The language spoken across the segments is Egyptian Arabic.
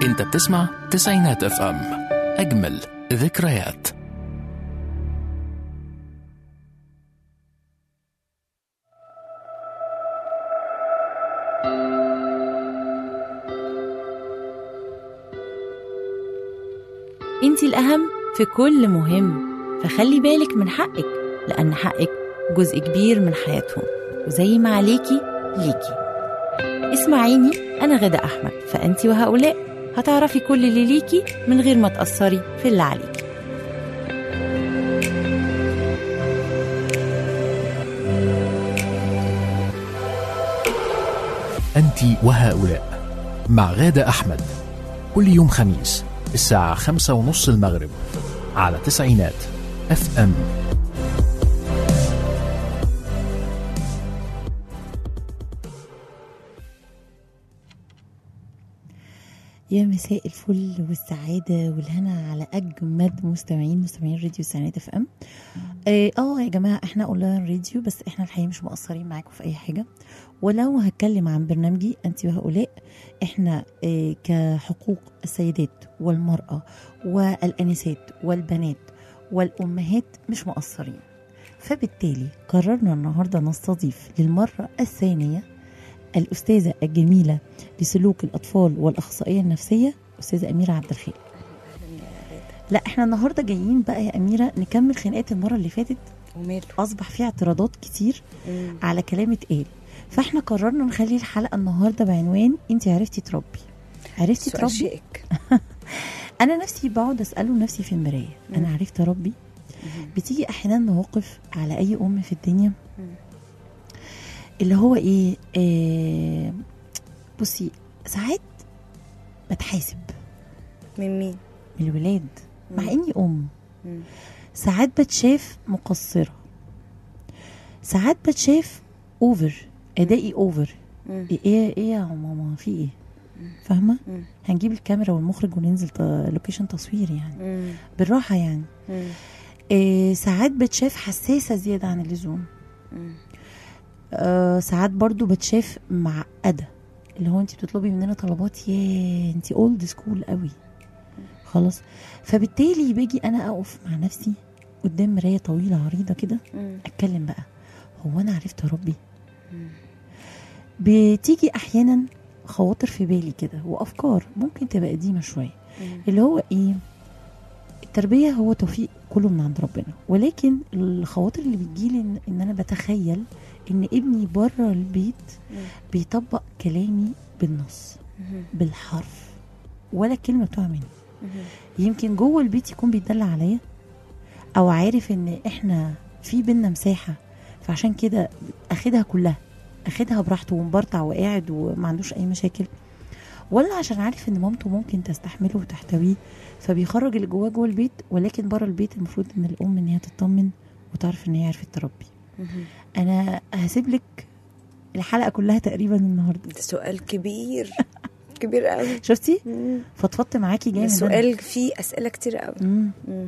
انت بتسمع تسعينات اف ام اجمل ذكريات انت الأهم في كل مهم فخلي بالك من حقك لأن حقك جزء كبير من حياتهم وزي ما عليكي ليكي اسمعيني أنا غدا أحمد فأنت وهؤلاء هتعرفي كل اللي ليكي من غير ما تأثري في اللي عليكي أنت وهؤلاء مع غادة أحمد كل يوم خميس الساعة خمسة ونص المغرب على تسعينات اف ام يا مساء الفل والسعادة والهنا على أجمد مستمعين مستمعين راديو سنة اف ام اه آه يا جماعة احنا اونلاين راديو بس احنا الحقيقة مش مقصرين معاكم في أي حاجة ولو هتكلم عن برنامجي أنت وهؤلاء احنا اه كحقوق السيدات والمرأة والأنسات والبنات والأمهات مش مقصرين فبالتالي قررنا النهاردة نستضيف للمرة الثانية الأستاذة الجميلة لسلوك الأطفال والأخصائية النفسية أستاذة أميرة عبد الخالق لا احنا النهارده جايين بقى يا أميرة نكمل خناقات المرة اللي فاتت وماله أصبح فيه اعتراضات كتير مم. على كلام اتقال فاحنا قررنا نخلي الحلقة النهارده بعنوان انت عرفتي تربي عرفتي سؤال تربي شائك انا نفسي بقعد اساله نفسي في المرايه انا مم. عرفت اربي بتيجي احيانا مواقف على اي ام في الدنيا مم. اللي هو ايه آه بصي ساعات بتحاسب من مين؟ من الولاد مع مم. اني ام مم. ساعات بتشاف مقصره ساعات بتشاف اوفر ادائي اوفر مم. ايه ايه ايه يا ماما في ايه فاهمه مم. هنجيب الكاميرا والمخرج وننزل ت- لوكيشن تصوير يعني مم. بالراحه يعني مم. إيه ساعات بتشاف حساسه زياده عن اللزوم مم. آه ساعات برضو بتشاف معقده اللي هو انت بتطلبي مننا طلبات يا انت اولد سكول قوي خلاص فبالتالي باجي انا اقف مع نفسي قدام مرايه طويله عريضه كده مم. اتكلم بقى هو انا عرفت اربي بتيجي احيانا خواطر في بالي كده وافكار ممكن تبقى قديمه شويه مم. اللي هو ايه التربيه هو توفيق كله من عند ربنا ولكن الخواطر اللي بتجيلي ان, إن انا بتخيل ان ابني بره البيت مم. بيطبق كلامي بالنص مم. بالحرف ولا كلمه بتقع مني مم. يمكن جوه البيت يكون بيتدلع عليا او عارف ان احنا في بينا مساحه فعشان كده اخدها كلها اخدها براحته ومبرطع وقاعد وما عندوش اي مشاكل ولا عشان عارف ان مامته ممكن تستحمله وتحتويه فبيخرج اللي جواه جوه البيت ولكن بره البيت المفروض ان الام ان هي تطمن وتعرف ان هي عرفت تربي مم. انا هسيب لك الحلقه كلها تقريبا النهارده ده سؤال كبير كبير قوي شفتي مم. فضفضت معاكي جامد أنا. سؤال فيه اسئله كتير قوي مم. مم.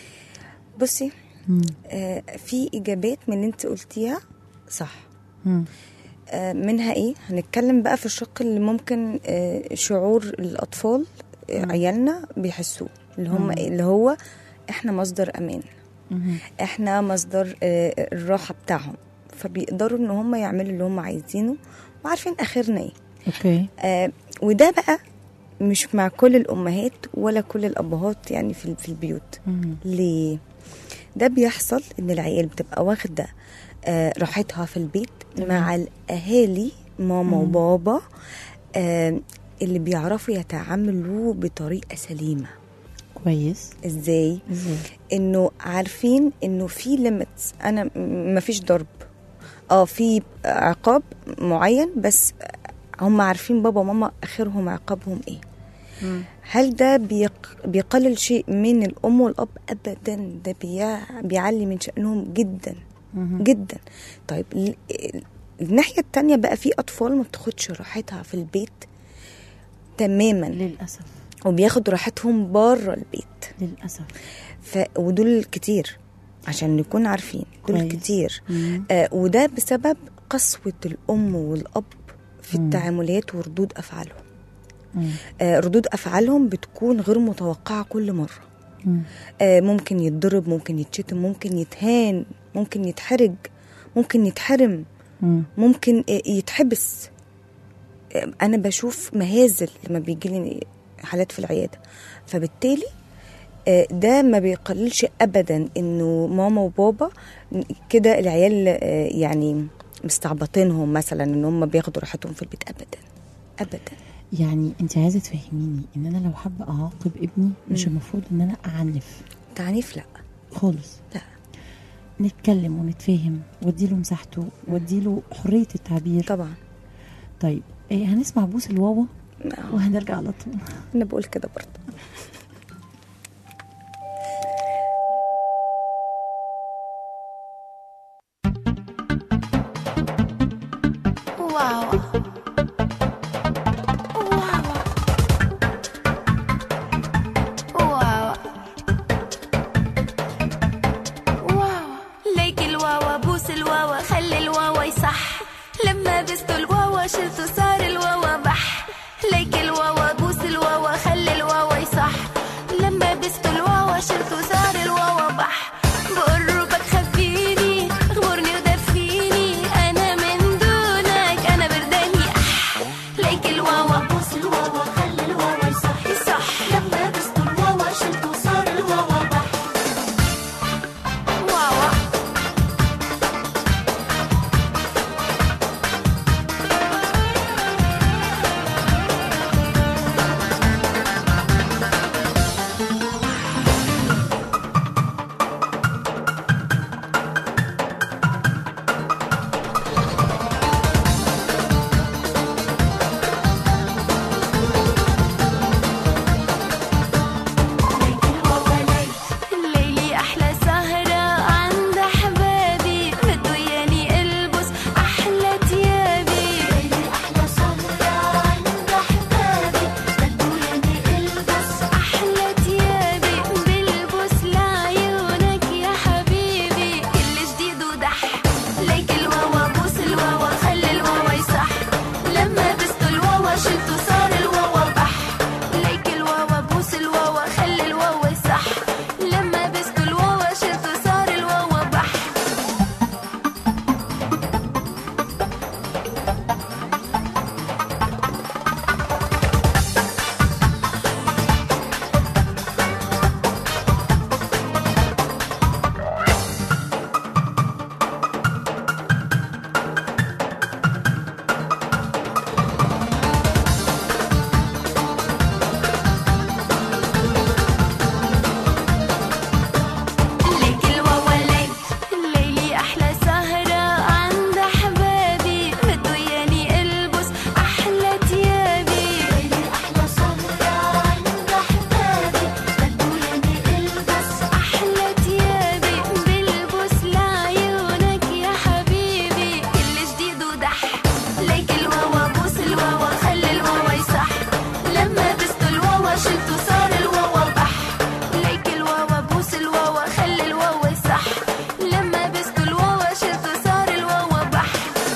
بصي مم. آه في اجابات من اللي انت قلتيها صح مم. آه منها ايه هنتكلم بقى في الشق اللي ممكن آه شعور الاطفال آه مم. عيالنا بيحسوه اللي هم مم. إيه؟ اللي هو احنا مصدر امان مم. احنا مصدر آه، الراحه بتاعهم فبيقدروا ان هم يعملوا اللي هم عايزينه وعارفين اخرنا ايه اوكي آه وده بقى مش مع كل الامهات ولا كل الابهات يعني في في البيوت مم. ليه ده بيحصل ان العيال بتبقى واخده آه راحتها في البيت تمام. مع الاهالي ماما مم. وبابا آه اللي بيعرفوا يتعاملوا بطريقه سليمه كويس ازاي ازاي انه عارفين انه في ليميتس انا م- مفيش ضرب اه في عقاب معين بس هم عارفين بابا وماما اخرهم عقابهم ايه هل ده بيق... بيقلل شيء من الام والاب ابدا ده بيع... بيعلي من شانهم جدا مهم. جدا طيب ال- ال- الناحيه التانية بقى في اطفال ما بتاخدش راحتها في البيت تماما للاسف وبياخدوا راحتهم بره البيت للاسف ف... ودول كتير عشان نكون عارفين دول كويس. كتير مم. آه وده بسبب قسوة الأم والأب في مم. التعاملات وردود أفعالهم مم. آه، ردود افعالهم بتكون غير متوقعه كل مره مم. آه، ممكن يتضرب ممكن يتشتم ممكن يتهان ممكن يتحرج ممكن يتحرم مم. ممكن آه، يتحبس آه، انا بشوف مهازل لما بيجي لي حالات في العياده فبالتالي آه، ده ما بيقللش ابدا انه ماما وبابا كده العيال آه، يعني مستعبطينهم مثلا ان هم بياخدوا راحتهم في البيت ابدا ابدا يعني انت عايزه تفهميني ان انا لو حابه اعاقب ابني مش مم. المفروض ان انا اعنف تعنيف لا خالص لا. نتكلم ونتفاهم واديله مساحته واديله حريه التعبير طبعا طيب إيه هنسمع بوس الواوا آه، وهنرجع على طول انا بقول كده برضه واو واو واو واو ليك الواوا بوس الواوا خلي الواوا يصح لما بستوا الواوا شلتوا صار الواوا بح ليك الواوا بوس الواوا خلي الواوا يصح لما بستوا الواوا شلتوا صار الواوا بح بقربك خبيني اغمرني ودفيني انا من دونك انا برداني اح ليك الواوا بوس الواوا خلي الواوا يصح يصح لما بستوا الواوا شلتوا صار الواوا بح واوا الليلي أحلى سهرة عند أحبابي بدو ياني ألبس أحلى تيابي الليلي أحلى سهرة عند أحبابي بدو ياني ألبس أحلى تيابي بلبس لعيونك يا حبيبي كل جديد ودح ليك الواوا بوس الواوا خلي الواوا يصح لما بستوا الواوا شلتوا صار الواوا بح ليك الواوا بوس الواوا خلي الواوا يصح لما بستوا الواوا شلتوا صار الواوا بح ليك الواوا ليك الليلي أحلى سهرة عند أحبابي بدو ياني ألبس أحلى تيابي الليلي أحلى سهرة عند أحبابي بدو ياني ألبس أحلى تيابي بلبس لعيونك يا حبيبي كل جديد ودح ليك الواوا بوس الواوا خلي الواوا يصح لما بستوا الواوا شلتوا صار الواوا بح ليك الواوا بوس الواوا خلي الواوا يصح لما بستوا الواوا شلتوا صار الواوا بح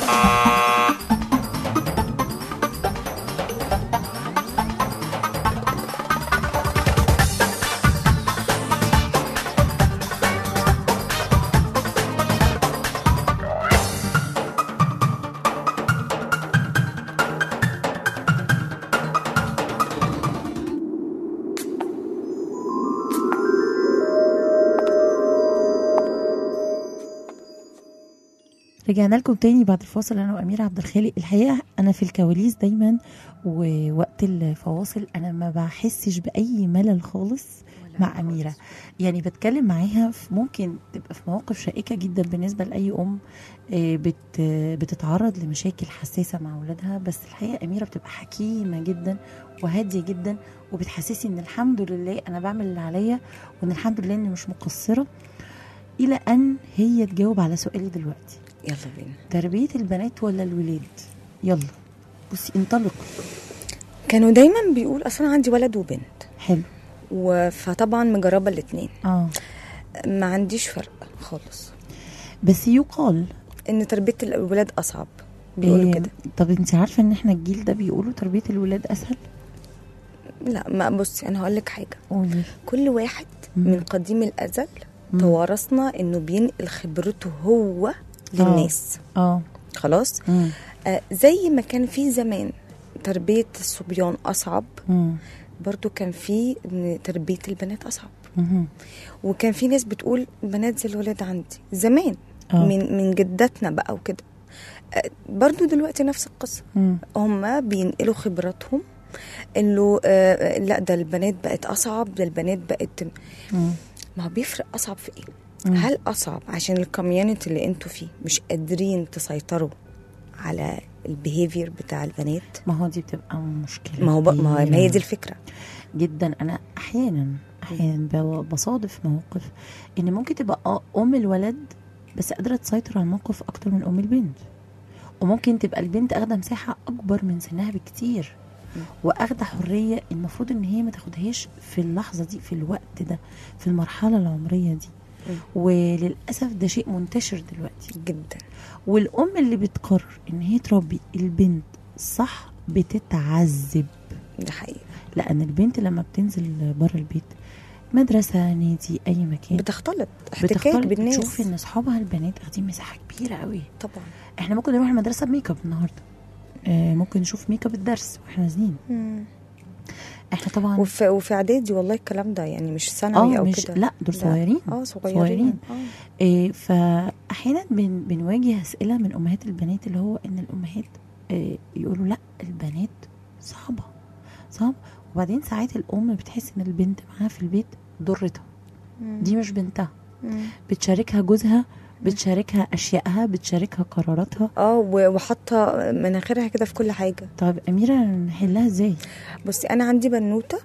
رجعنا لكم تاني بعد الفاصل انا واميره عبد الخالق الحقيقه انا في الكواليس دايما ووقت الفواصل انا ما بحسش باي ملل خالص مع اميره يعني بتكلم معاها في ممكن تبقى في مواقف شائكه جدا بالنسبه لاي ام آه، بت بتتعرض لمشاكل حساسه مع اولادها بس الحقيقه اميره بتبقى حكيمه جدا وهاديه جدا وبتحسسي ان الحمد لله انا بعمل اللي عليا وان الحمد لله اني مش مقصره الى ان هي تجاوب على سؤالي دلوقتي يلا بينا تربية البنات ولا الولاد يلا بصي انطلق كانوا دايما بيقول اصلا عندي ولد وبنت حلو و- فطبعا مجربه الاثنين اه ما عنديش فرق خالص بس يقال ان تربيه الولاد اصعب بيقولوا إيه، كده طب انت عارفه ان احنا الجيل ده بيقولوا تربيه الولاد اسهل لا ما بصي انا هقول لك حاجه قولي كل واحد مم. من قديم الازل مم. توارثنا انه بينقل خبرته هو للناس اه خلاص مم. آه زي ما كان في زمان تربيه الصبيان اصعب مم. برضو كان في إن تربيه البنات اصعب مم. وكان في ناس بتقول بنات زي الولاد عندي زمان آه. من من جداتنا بقى وكده آه، برضو دلوقتي نفس القصه مم. هم بينقلوا خبراتهم انه آه، لا ده البنات بقت اصعب ده البنات بقت مم. ما هو بيفرق اصعب في ايه مم. هل اصعب عشان الكوميونتي اللي انتوا فيه مش قادرين تسيطروا على البيهيفير بتاع البنات ما هو دي بتبقى مشكله ما هو بق- ما هو- ما هي دي كبيرة الفكره جدا انا احيانا احيانا ب- بصادف مواقف ان ممكن تبقى آه ام الولد بس قادره تسيطر على الموقف اكتر من ام البنت وممكن تبقى البنت اخده مساحه اكبر من سنها بكتير واخده حريه المفروض ان هي ما تاخدهاش في اللحظه دي في الوقت ده في المرحله العمريه دي مم. وللاسف ده شيء منتشر دلوقتي جدا والام اللي بتقرر ان هي تربي البنت صح بتتعذب ده حقيقي لان البنت لما بتنزل بره البيت مدرسه نادي اي مكان بتختلط احتكاك بتختلط بالناس بتشوف ان اصحابها البنات اخدين مساحه كبيره قوي طبعا احنا ممكن نروح المدرسه بميك اب النهارده آه ممكن نشوف ميك اب الدرس واحنا نازلين مم. احنا طبعا وفي وفي اعدادي والله الكلام ده يعني مش ثانوي اه او مش كده لا دول لا. صغيرين اه صغيرين. صغيرين اه إيه فاحيانا بن بنواجه اسئله من امهات البنات اللي هو ان الامهات إيه يقولوا لا البنات صعبه صعب وبعدين ساعات الام بتحس ان البنت معاها في البيت ضرتها مم. دي مش بنتها مم. بتشاركها جوزها بتشاركها اشيائها بتشاركها قراراتها اه و- وحاطه مناخيرها كده في كل حاجه طب اميره نحلها ازاي بصي انا عندي بنوته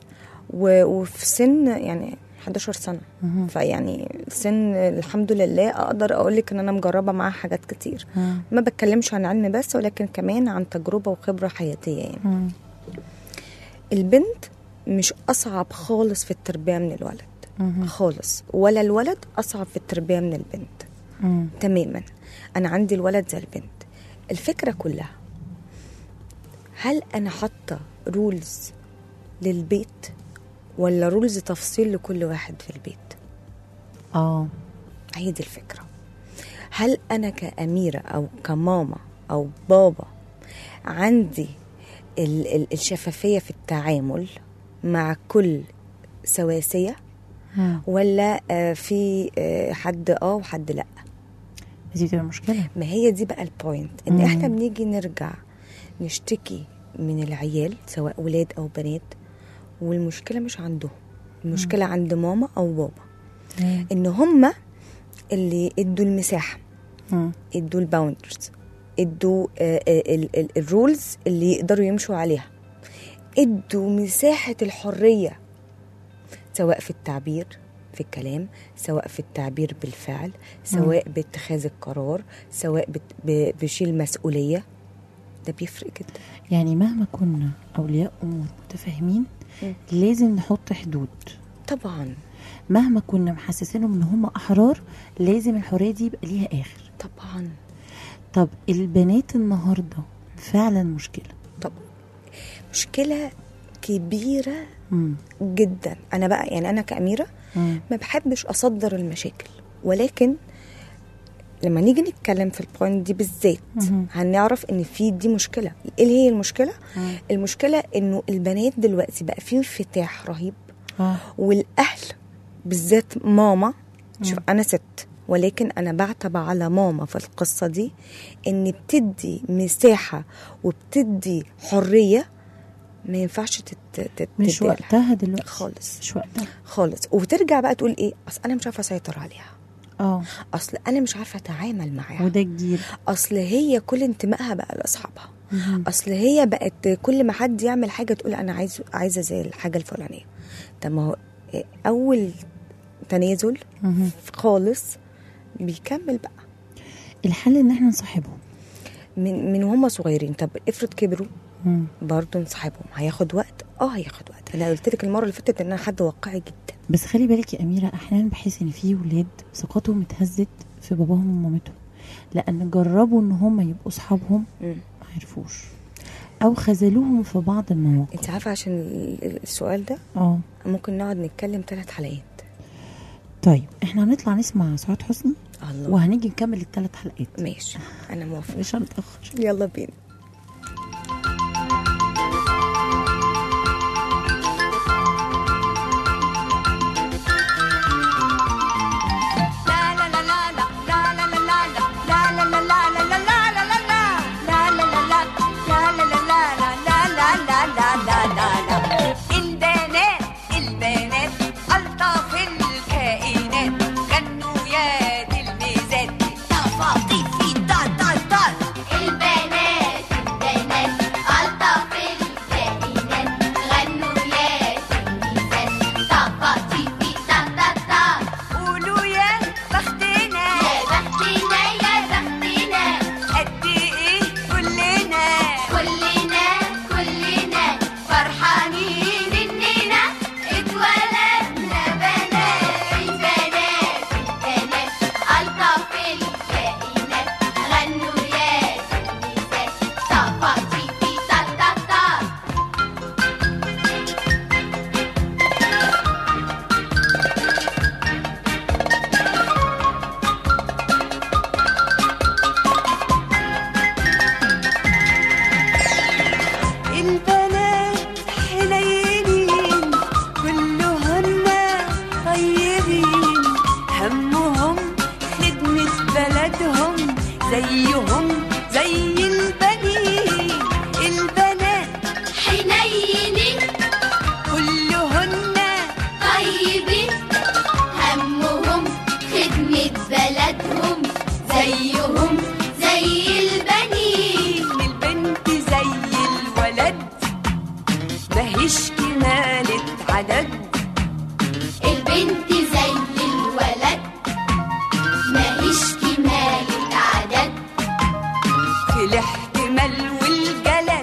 و- وفي سن يعني 11 سنه مهم. فيعني سن الحمد لله اقدر اقول لك ان انا مجربه معاها حاجات كتير مم. ما بتكلمش عن علم بس ولكن كمان عن تجربه وخبره حياتيه يعني مم. البنت مش اصعب خالص في التربيه من الولد مهم. خالص ولا الولد اصعب في التربيه من البنت مم. تماما انا عندي الولد زي البنت الفكره كلها هل انا حاطه رولز للبيت ولا رولز تفصيل لكل واحد في البيت اه هي دي الفكره هل انا كاميره او كماما او بابا عندي ال- ال- الشفافيه في التعامل مع كل سواسيه مم. ولا آه، في آه، حد اه وحد لا دي بتبقى مشكله ما هي دي بقى البوينت ان مم. احنا بنيجي نرجع نشتكي من العيال سواء ولاد او بنات والمشكله مش عندهم المشكله عند ماما او بابا مم. ان هما اللي ادوا المساحه مم. ادوا الباوندرز ادوا الرولز اللي يقدروا يمشوا عليها ادوا مساحه الحريه سواء في التعبير في الكلام سواء في التعبير بالفعل سواء باتخاذ القرار سواء بت- ب- بشيل مسؤوليه ده بيفرق جدا يعني مهما كنا اولياء امور متفاهمين مم. لازم نحط حدود طبعا مهما كنا محسسينهم ان هم احرار لازم الحريه دي يبقى ليها اخر طبعا طب البنات النهارده فعلا مشكله طب مشكله كبيره مم. جدا انا بقى يعني انا كاميره مم. ما بحبش اصدر المشاكل ولكن لما نيجي نتكلم في البوينت دي بالذات مهم. هنعرف ان في دي مشكله ايه اللي هي المشكله مم. المشكله انه البنات دلوقتي بقى في انفتاح رهيب اه والاهل بالذات ماما شوف انا ست ولكن انا بعتب على ماما في القصه دي ان بتدي مساحه وبتدي حريه ما ينفعش تت... تت... مش تديلها. وقتها دلوقتي خالص مش وقتها خالص وترجع بقى تقول ايه اصل انا مش عارفه اسيطر عليها اه اصل انا مش عارفه اتعامل معاها وده الجيل اصل هي كل انتمائها بقى لاصحابها مهم. اصل هي بقت كل ما حد يعمل حاجه تقول انا عايز عايزه زي الحاجه الفلانيه طب ما هو اول تنازل مهم. خالص بيكمل بقى الحل ان احنا نصاحبهم من من هم صغيرين طب افرض كبروا مم. برضه نصاحبهم هياخد وقت اه هياخد وقت انا قلت لك المره اللي فاتت ان انا حد واقعي جدا بس خلي بالك يا اميره احيانا بحس ان في ولاد ثقتهم اتهزت في باباهم ومامتهم لان جربوا ان هم يبقوا اصحابهم مم. ما عرفوش او خذلوهم في بعض المواقف انت عارفه عشان ال- السؤال ده اه ممكن نقعد نتكلم ثلاث حلقات طيب احنا هنطلع نسمع سعاد حسني الله وهنيجي نكمل الثلاث حلقات ماشي انا موافقه مش هنتاخر يلا بينا البنات البنات ألطف الكائنات غنوا يا تلميذات تفاطيف في تا تا تا البنات البنات ألطف الكائنات غنوا يا تلميذات طفاطيفي تا تا تا قولوا يا بختنا يا بختنا يا بختنا قد إيه كلنا كلنا كلنا فرحانين إننا اتولدنا بنات البنات البنات ألطف الكائنات غنوا يا تلميذات طفاطيفي تا تا تا البنات حنينين كلهن طيبين همهم خدمة بلدهم زيهم زي البنين البنات حنينين كلهن طيبين همهم خدمة بلدهم زيهم زي البنين البنت زي الولد ماهيش كمالة عدد البنت زي الولد ماهيش كمالة عدد في الاحتمال والجلد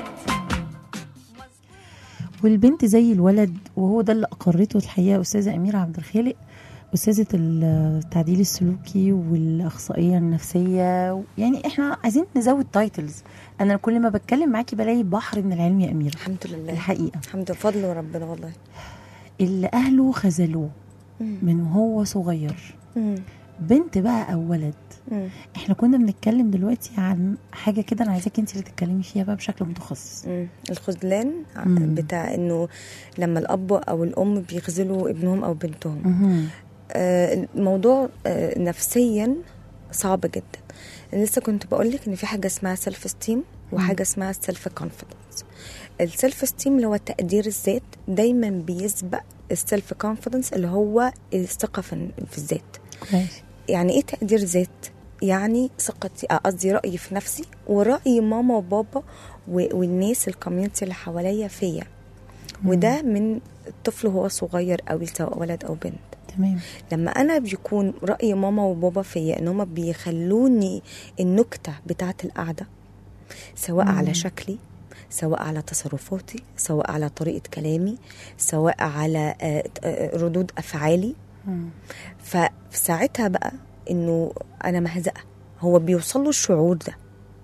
والبنت زي الولد وهو ده اللي اقرته الحقيقه استاذه اميره عبد الخالق استاذه التعديل السلوكي والاخصائيه النفسيه يعني احنا عايزين نزود تايتلز انا كل ما بتكلم معاكي بلاقي بحر من العلم يا اميره الحمد لله الحقيقه الحمد لله فضل ربنا والله اللي اهله خذلوه مم. من وهو صغير مم. بنت بقى او ولد مم. احنا كنا بنتكلم دلوقتي عن حاجه كده انا عايزاكي انت اللي تتكلمي فيها بقى بشكل متخصص مم. الخذلان ع- مم. بتاع انه لما الاب او الام بيخذلوا ابنهم او بنتهم مهم. آه، الموضوع آه، نفسيا صعب جدا أنا لسه كنت بقول لك ان في حاجه اسمها سيلف استيم وحاجه اسمها سيلف كونفيدنس السيلف استيم اللي هو تقدير الذات دايما بيسبق السيلف كونفيدنس اللي هو الثقه في في الذات كويس يعني ايه تقدير ذات يعني ثقتي آه، قصدي رايي في نفسي وراي ماما وبابا و- والناس الكوميونتي اللي حواليا فيا وده من الطفل وهو صغير قوي سواء ولد او بنت تمام لما انا بيكون راي ماما وبابا فيا ان هما بيخلوني النكته بتاعه القعده سواء على شكلي سواء على تصرفاتي سواء على طريقه كلامي سواء على آه، آه، ردود افعالي مم. ففي ساعتها بقى انه انا مهزقه هو بيوصل له الشعور ده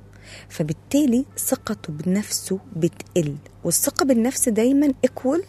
فبالتالي ثقته بنفسه بتقل والثقه بالنفس دايما ايكوال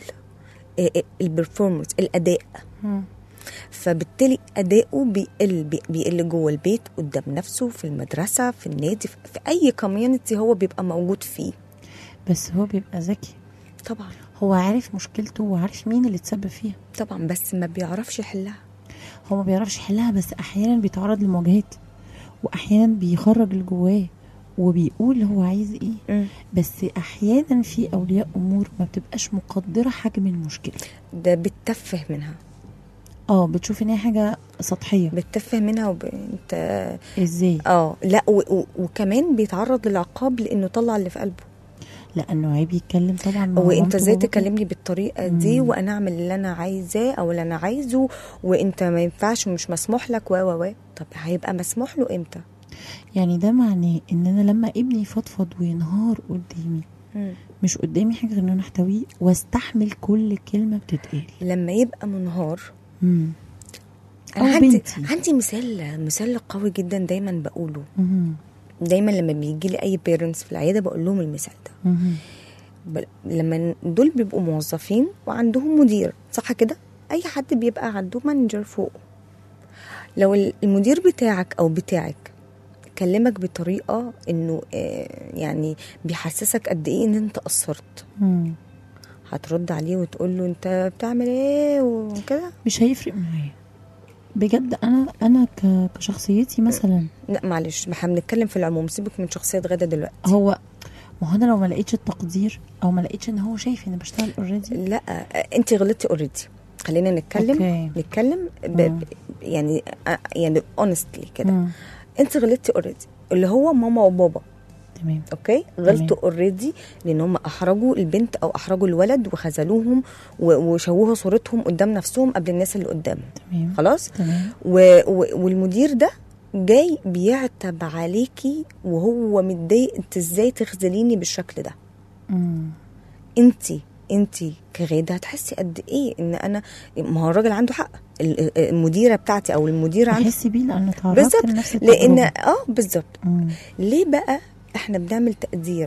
البرفورمانس الاداء مم. فبالتالي اداؤه بيقل بي- بيقل جوه البيت قدام نفسه في المدرسه في النادي في في اي كوميونتي هو بيبقى موجود فيه بس هو بيبقى ذكي طبعا هو عارف مشكلته وعارف مين اللي تسبب فيها طبعا بس ما بيعرفش يحلها هو ما بيعرفش يحلها بس احيانا بيتعرض لمواجهات واحيانا بيخرج اللي جواه وبيقول هو عايز ايه بس احيانا في اولياء امور ما بتبقاش مقدره حجم المشكله ده بتتفه منها اه بتشوف ان هي حاجه سطحيه بتتفه منها وب... انت ازاي اه لا و... و... وكمان بيتعرض للعقاب لانه طلع اللي في قلبه لانه عيب يتكلم طبعا مع وانت مامته ازاي وبابته. تكلمني بالطريقه دي مم. وانا اعمل اللي انا عايزاه او اللي انا عايزه وانت ما ينفعش ومش مسموح لك و و و طب هيبقى مسموح له امتى يعني ده معناه ان انا لما ابني يفضفض وينهار قدامي مش قدامي حاجه غير ان انا احتويه واستحمل كل كلمه بتتقال لما يبقى منهار مم. انا أو عندي بنتي. عندي مثال مثال قوي جدا دايما بقوله مم. دايما لما بيجي لي اي بيرنتس في العياده بقول لهم المثال ده مهم. ب- لما دول بيبقوا موظفين وعندهم مدير صح كده اي حد بيبقى عنده مانجر فوقه لو ال- المدير بتاعك او بتاعك كلمك بطريقه انه آه، يعني بيحسسك قد ايه ان انت قصرت مم. هترد عليه وتقول له انت بتعمل ايه وكده مش هيفرق معايا بجد انا انا ك- كشخصيتي مثلا لا معلش احنا بنتكلم في العموم سيبك من شخصيه غاده دلوقتي هو ما هو انا لو ما لقيتش التقدير او ما لقيتش ان هو شايف اني بشتغل اوريدي لا انت غلطتي اوريدي خلينا نتكلم أوكي. نتكلم ب... مم. ب- يعني آه، يعني اونستلي كده انت غلطتي اوريدي اللي هو ماما وبابا تمام اوكي غلطوا اوريدي لان هم احرجوا البنت او احرجوا الولد وخذلوهم و- وشوهوا صورتهم قدام نفسهم قبل الناس اللي قدامهم تمام خلاص تمام و... و... والمدير ده جاي بيعتب عليكي وهو متضايق انت ازاي تخذليني بالشكل ده مم. انت انت كغاده هتحسي قد ايه ان انا ما هو الراجل عنده حق ال- المديره بتاعتي او المدير عنده بحس بيه لان تعرضت بالظبط لنفس لان التجربة. اه بالظبط مم. ليه بقى احنا بنعمل تقدير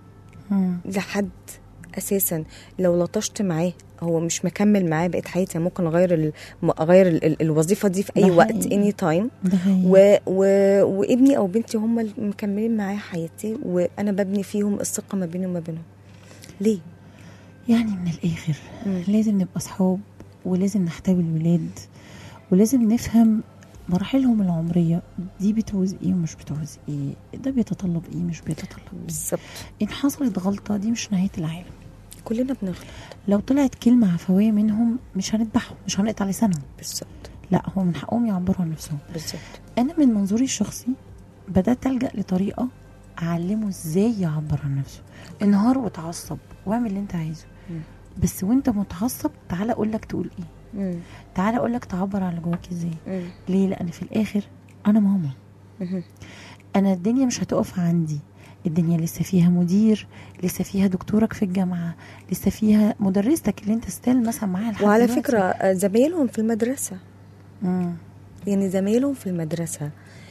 مم. لحد اساسا لو لطشت معاه هو مش مكمل معاه بقيت حياتي ممكن اغير ال... م- اغير ال... ال- الوظيفه دي في اي ده وقت حقيقي. اني تايم ده حقيقي. و... و... وابني او بنتي هم اللي مكملين معايا حياتي وانا ببني فيهم الثقه ما بيني وما بينهم ليه يعني من الاخر مم. لازم نبقى صحاب ولازم نحتوي الولاد ولازم نفهم مراحلهم العمرية دي بتعوز ايه ومش بتعوز ايه ده بيتطلب ايه مش بيتطلب ايه بالظبط ان حصلت غلطة دي مش نهاية العالم كلنا بنغلط لو طلعت كلمة عفوية منهم مش هنذبحهم مش هنقطع لسانهم بالظبط لا هو من حقهم يعبروا عن نفسهم بالظبط انا من منظوري الشخصي بدات الجا لطريقه اعلمه ازاي يعبر عن نفسه انهار وتعصب واعمل اللي انت عايزه مم. بس وانت متعصب تعالى اقول لك تقول ايه مم. تعالى اقول لك تعبر عن اللي جواك ازاي مم. ليه لان في الاخر انا ماما مهم. انا الدنيا مش هتقف عندي الدنيا لسه فيها مدير لسه فيها دكتورك في الجامعه لسه فيها مدرستك اللي انت ستيل مثلا معاها لحد وعلى دلوقتي. فكره آه، زمايلهم في المدرسه مم. يعني زمايلهم في المدرسه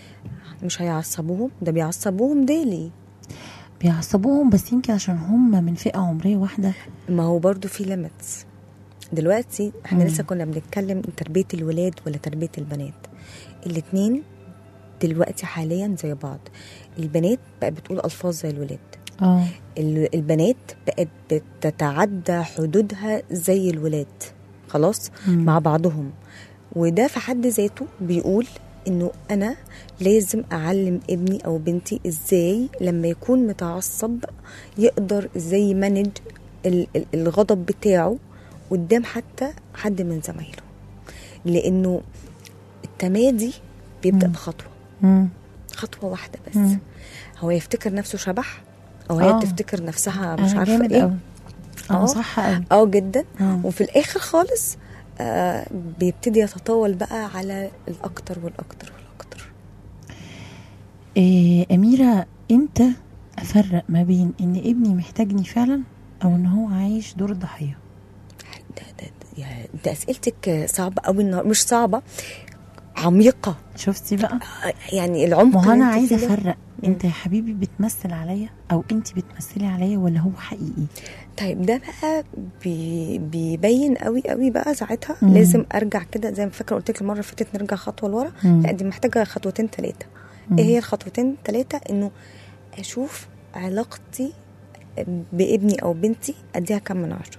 مش هيعصبوهم ده بيعصبوهم ديلي بيعصبوهم بس يمكن عشان هم من فئه عمريه واحده ما هو برضو في ليميتس دلوقتي احنا مم. لسه كنا بنتكلم تربيه الولاد ولا تربيه البنات الاتنين دلوقتي حاليا زي بعض البنات بقت بتقول الفاظ زي الولاد اه ال- البنات بقت بتتعدى حدودها زي الولاد خلاص مم. مع بعضهم وده في حد ذاته بيقول انه انا لازم اعلم ابني او بنتي ازاي لما يكون متعصب يقدر ازاي يمانج ال- ال- الغضب بتاعه قدام حتى حد من زمايله لانه التمادي بيبدا مم. بخطوه مم. خطوه واحده بس مم. هو يفتكر نفسه شبح او هي آه. تفتكر نفسها مش أنا عارفه جامد ايه قوي اه آه. صح قوي اه جدا آه. وفي الاخر خالص آه بيبتدي يتطاول بقى على الاكتر والاكتر والاكتر إيه أميرة إمتى أفرق ما بين إن ابني محتاجني فعلا أو إن هو عايش دور الضحية ده ده ده, يا- ده اسئلتك صعبه قوي النهار مش صعبه عميقه شفتي بقى آه، يعني العمق ما هو اللي أنا انت عايزة فيه ده. أفرق أنت يا حبيبي بتمثل عليا أو أنت بتمثلي عليا ولا هو حقيقي طيب ده بقى بي بيبين قوي قوي بقى ساعتها مم. لازم ارجع كده زي ما فاكره قلت لك المره اللي فاتت نرجع خطوه لورا مم. لا دي محتاجه خطوتين ثلاثه مم. ايه هي الخطوتين ثلاثه انه اشوف علاقتي بابني او بنتي اديها كم من عشرة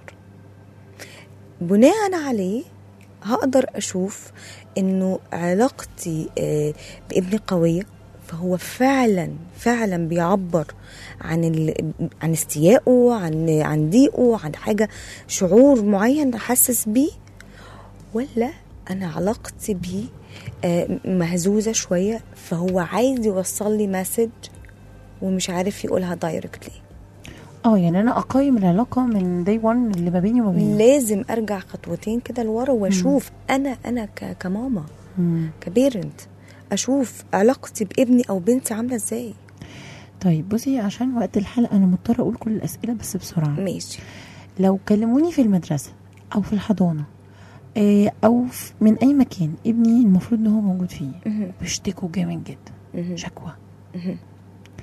بناء عليه هقدر اشوف انه علاقتي آه، بابني قويه فهو فعلا فعلا بيعبر عن ال... عن استيائه عن عن ضيقه عن حاجه شعور معين حاسس بيه ولا انا علاقتي بيه آه، مهزوزه شويه فهو عايز يوصل لي مسج ومش عارف يقولها دايركتلي اه يعني أنا أقيم العلاقة من داي 1 اللي ما بيني وما بينه لازم ارجع خطوتين كده لورا واشوف انا انا ك- كماما مم. كبيرنت اشوف علاقتي بابني او بنتي عامله ازاي طيب بصي عشان وقت الحلقة أنا مضطرة أقول كل الأسئلة بس بسرعة ماشي لو كلموني في المدرسة أو في الحضانة إيه، أو في- من أي مكان ابني المفروض إن هو موجود فيه مهم. بيشتكوا جامد جدا مهم. شكوى مهم.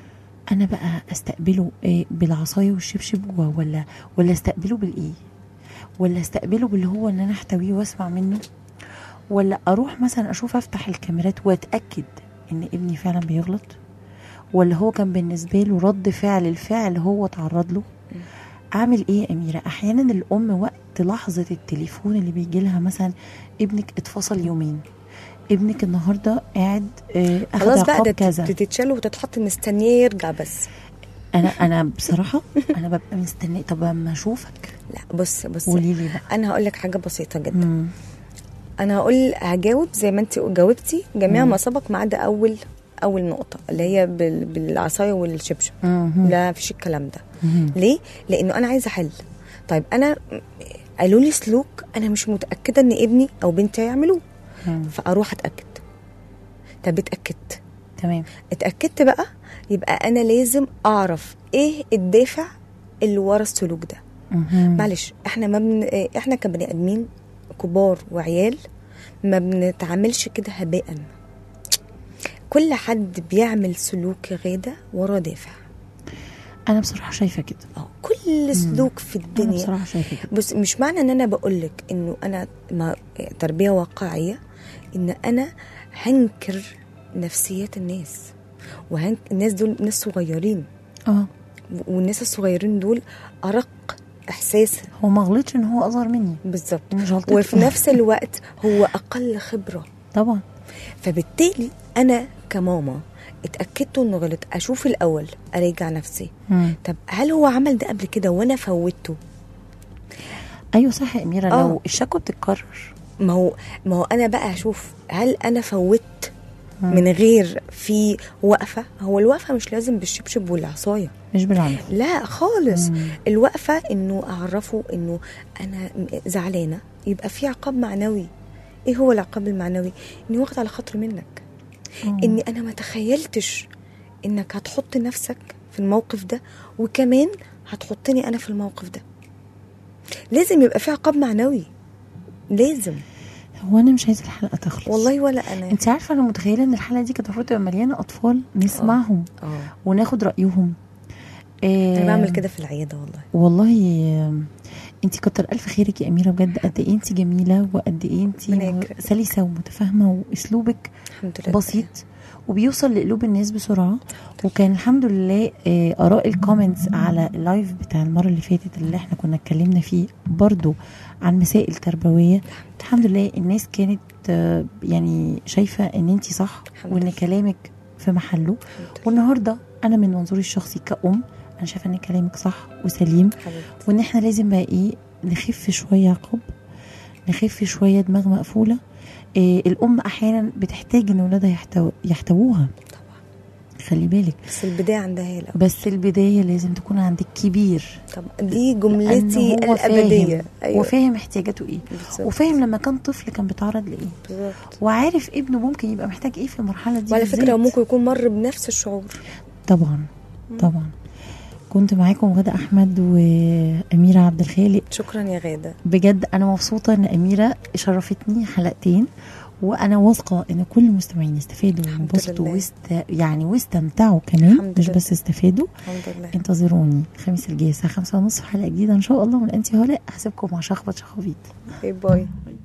انا بقى استقبله إيه بالعصايه والشبشب و- ولا ولا استقبله بالايه ولا استقبله باللي هو ان انا احتويه واسمع منه ولا اروح مثلا اشوف افتح الكاميرات واتاكد ان ابني فعلا بيغلط ولا هو كان بالنسبه له رد فعل الفعل هو تعرض له اعمل ايه يا اميره احيانا الام وقت لحظه التليفون اللي بيجي لها مثلا ابنك اتفصل يومين ابنك النهارده قاعد آه، اخد خلاص بقى عقاب ده كذا تتشال وتتحط مستنيه يرجع بس انا انا بصراحه انا ببقى مستنيه طب اما اشوفك لا بص بص قولي لي بقى انا هقول لك حاجه بسيطه جدا مم. انا هقول هجاوب زي ما انت جاوبتي جميع مم. ما سبق ما عدا اول اول نقطه اللي هي بال- بالعصايه والشبشب مهم. لا مفيش الكلام ده مهم. ليه لانه انا عايزه احل طيب انا قالوا لي سلوك انا مش متاكده ان ابني او بنتي هيعملوه مم. فاروح اتاكد طب اتاكدت تمام اتاكدت بقى يبقى انا لازم اعرف ايه الدافع اللي ورا السلوك ده مهم. معلش احنا ما بن... احنا كبني ادمين كبار وعيال ما بنتعاملش كده هباء كل حد بيعمل سلوك يا غاده وراه دافع انا بصراحه شايفه كده اه كل سلوك في انا الدنيا بصراحه شايفه كده بص مش معنى ان انا بقول لك انه انا ما تربيه واقعيه ان انا هنكر نفسيات الناس وهنك الناس دول ناس صغيرين اه والناس الصغيرين دول ارق احساسا هو ما غلطش ان هو اصغر مني بالظبط مش غلطته وفي نفس الوقت هو اقل خبره طبعا فبالتالي انا كماما اتاكدت انه غلط اشوف الاول اراجع نفسي مم. طب هل هو عمل ده قبل كده وانا فوتته ايوه صح يا اميره آه. لو الشكوى بتتكرر ما هو ما هو انا بقى اشوف هل انا فوت من غير في وقفه هو الوقفه مش لازم بالشبشب والعصايه مش بالعنف لا خالص مم. الوقفه انه اعرفه انه انا زعلانه يبقى في عقاب معنوي ايه هو العقاب المعنوي اني واخد على خاطر منك مم. اني انا ما تخيلتش انك هتحط نفسك في الموقف ده وكمان هتحطني انا في الموقف ده لازم يبقى في عقاب معنوي لازم هو انا مش عايزه الحلقه تخلص والله ولا انا انت عارفه انا متخيله ان الحلقه دي كانت المفروض تبقى مليانه اطفال نسمعهم اه وناخد رايهم آه انا بعمل كده في العياده والله والله انت كتر الف خيرك يا اميره بجد قد ايه انت جميله وقد ايه انت ربنا يكرمك. سلسه ومتفاهمه واسلوبك الحمد لله بسيط وبيوصل لقلوب الناس بسرعه وكان الحمد لله آه، اراء الكومنتس على اللايف بتاع المره اللي فاتت اللي احنا كنا اتكلمنا فيه برضو عن مسائل تربويه الحمد لله الناس كانت آه، يعني شايفه ان انت صح الحمد وان لله. كلامك في محله الحمد لله. والنهارده انا من منظوري الشخصي كأم انا شايفه ان كلامك صح وسليم حبيبتي وان احنا لازم بقى ايه نخف شويه عقاب نخف شويه دماغ مقفوله إيه الام احيانا بتحتاج ان اولادها يحتو... يحتووها طبعا خلي بالك بس البدايه عندها هي الاول بس البدايه لازم تكون عند الكبير طب دي لأن جملتي هو الابديه فاهم وفاهم احتياجاته ايه بالظبط. وفاهم لما كان طفل كان بيتعرض لايه بالظبط وعارف ابنه ممكن يبقى محتاج ايه في المرحله دي وعلى فكره بالذات. ممكن يكون مر بنفس الشعور طبعا طبعا كنت معاكم غدا احمد واميره عبد الخالق شكرا يا غاده بجد انا مبسوطه ان اميره شرفتني حلقتين وانا واثقه ان كل المستمعين استفادوا الحمد وانبسطوا لله. واست... يعني واستمتعوا كمان الحمد مش لله. بس استفادوا الحمد لله انتظروني الخميس الجاي الساعه 5 ونص في حلقه جديده ان شاء الله من انت هلاء احسبكم مع شخبط شخابيط باي باي